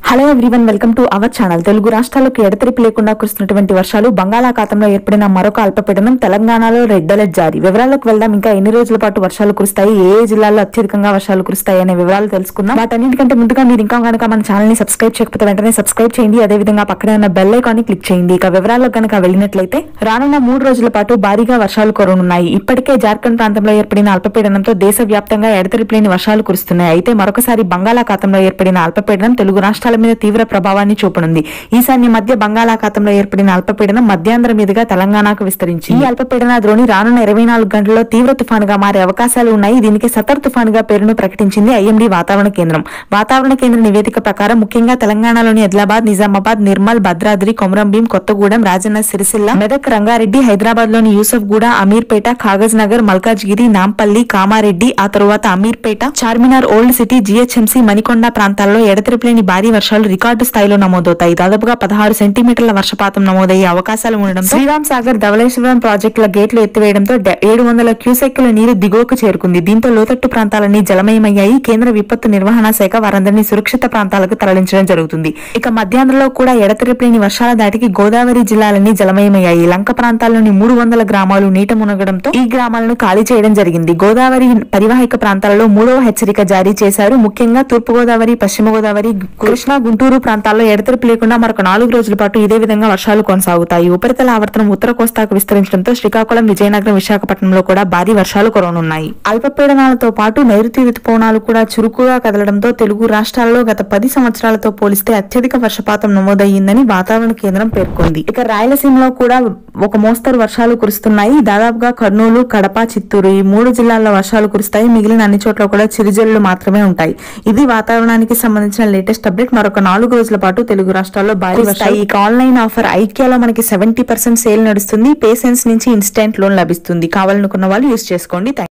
Hello everyone welcome to our channel Telugu రాష్ట్రాలకు ఎడతెరిపి లేకుండా కురుస్తున్నటువంటి వర్షాలు బంగాళాఖాతంలో ఏర్పడిన మరొక అల్పపీడనం తెలంగాణలో రెడ్ అలర్ట్ జారీ వివరాలకు వెళ్దాం ఇంకా ఎన్ని రోజుల పాటు వర్షాలు కురుస్తాయి ఏ ఏ జిల్లాల్లో అత్యధికంగా వర్షాలు కురుస్తాయి అనే వివరాలు తెలుసుకుందాం వాటన్నిటికంటే ముందుగా మీరు ఇంకా కనుక మన ఛానల్ ని సబ్స్క్రైబ్ చేయకపోతే వెంటనే సబ్స్క్రైబ్ చేయండి అదే విధంగా పక్కనే ఉన్న బెల్ ఐకాన్ ని క్లిక్ చేయండి ఇక వివరాల్లో కనుక వెళ్ళినట్లయితే రానున్న మూడు రోజుల పాటు భారీగా వర్షాలు కురనున్నాయి ఇప్పటికే జార్ఖండ్ ప్రాంతంలో ఏర్పడిన అల్పపీడనంతో దేశవ్యాప్తంగా ఎడతెరిపి లేని వర్షాలు కురుస్తున్నాయి అయితే మరొకసారి బంగాళాఖాతంలో ఏర్పడిన అల్పపీడనం తెలుగు రాష్ట్రాల మీద తీవ్ర ప్రభావాన్ని చూపనుంది ఈశాన్య మధ్య బంగాళాఖాతంలో ఏర్పడిన అల్పపీడనం మధ్యాంధ్ర మీదుగా తెలంగాణకు విస్తరించి ఈ అల్పపీడన ద్రోణి రానున్న ఇరవై నాలుగు గంటల్లో తీవ్ర తుఫానుగా మారే అవకాశాలు ఉన్నాయి దీనికి సతర్ తుఫానుగా పేరును ప్రకటించింది ఐఎండీ వాతావరణ కేంద్రం వాతావరణ కేంద్ర నివేదిక ప్రకారం ముఖ్యంగా తెలంగాణలోని ఆదిలాబాద్ నిజామాబాద్ నిర్మల్ భద్రాద్రి కొమరంభీం కొత్తగూడెం రాజన్న సిరిసిల్ల మెదక్ రంగారెడ్డి హైదరాబాద్ లోని యూసఫ్గూడ అమీర్పేట కాగజ్ నగర్ మల్కాజ్గిరి నాంపల్లి కామారెడ్డి ఆ తరువాత Ameerpet Charminar old city GHMC Manikonda ప్రాంతాల్లో ఎడతెరిపిలేని భారీ వర్షాలు రికార్డు స్థాయిలో నమోదవుతాయి దాదాపుగా పదహారు సెంటీమీటర్ల వర్షపాతం నమోదయ్యే అవకాశాలు ఉండడం శ్రీరామ్ సాగర్ ధవళేశ్వరం ప్రాజెక్టుల గేట్లు ఎత్తివేయడంతో డ- ఏడు వందల క్యూసెక్కుల నీరు దిగువకు చేరుకుంది దీంతో లోతట్టు ప్రాంతాలన్నీ జలమయమయ్యాయి కేంద్ర విపత్తు నిర్వహణ శాఖ వారందరినీ సురక్షిత ప్రాంతాలకు తరలించడం జరుగుతుంది ఇక మధ్యాంధ్రలో కూడా ఎడతెరిపిలేని వర్షాల దాటికి గోదావరి జిల్లాలన్నీ జలమయమయ్యాయి లంక ప్రాంతాల్లోని మూడు వందల గ్రామాలు నీట మునగడంతో ఈ గ్రామాలను ఖాళీ చేయడం జరిగింది గోదావరి పరివాహిక ప్రాంతాలలో మూడవ హెచ్చరిక జారీ చేశారు ముఖ్యంగా తూర్పు గోదావరి పశ్చిమ గోదావరి కృష్ణా గుంటూరు ప్రాంతాల్లో ఎడతెరిపి లేకుండా మరొక నాలుగు రోజుల పాటు ఇదే విధంగా వర్షాలు కొనసాగుతాయి ఉపరితల ఆవర్తనం ఉత్తర కోస్తాకు విస్తరించడంతో శ్రీకాకుళం విజయనగరం విశాఖపట్నంలో కూడా భారీ వర్షాలు కురవనున్నాయి అల్పపీడనాలతో పాటు నైరుతి ఋతుపవనాలు కూడా చురుకుగా కదలడంతో తెలుగు రాష్ట్రాల్లో గత పది సంవత్సరాలతో పోలిస్తే అత్యధిక వర్షపాతం నమోదయ్యిందని వాతావరణ కేంద్రం పేర్కొంది ఇక రాయలసీమలో కూడా ఒక మోస్తరు వర్షాలు కురుస్తున్నాయి దాదాపుగా కర్నూలు కడప చిత్తూరు ఈ మూడు జిల్లాల్లో వర్షాలు కురుస్తాయి మిగిలిన అన్ని చోట్ల కూడా చిరుజల్లులు మాత్రమే ఉంటాయి ఇది వాతావరణానికి సంబంధించిన లేటెస్ట్ అప్డేట్ మరొక నాలుగు రోజుల పాటు తెలుగు రాష్ట్రాల్లో భారీ వర్షాలు ఇక ఆన్లైన్ ఆఫర్ ఐక్యాలో మనకి సెవెంటీ పర్సెంట్ సేల్ నడుస్తుంది పేసెన్స్ నుంచి ఇన్స్టెంట్ లోన్ లభిస్తుంది కావాలనుకున్న వాళ్ళు యూస్ చేసుకోండి Thank you.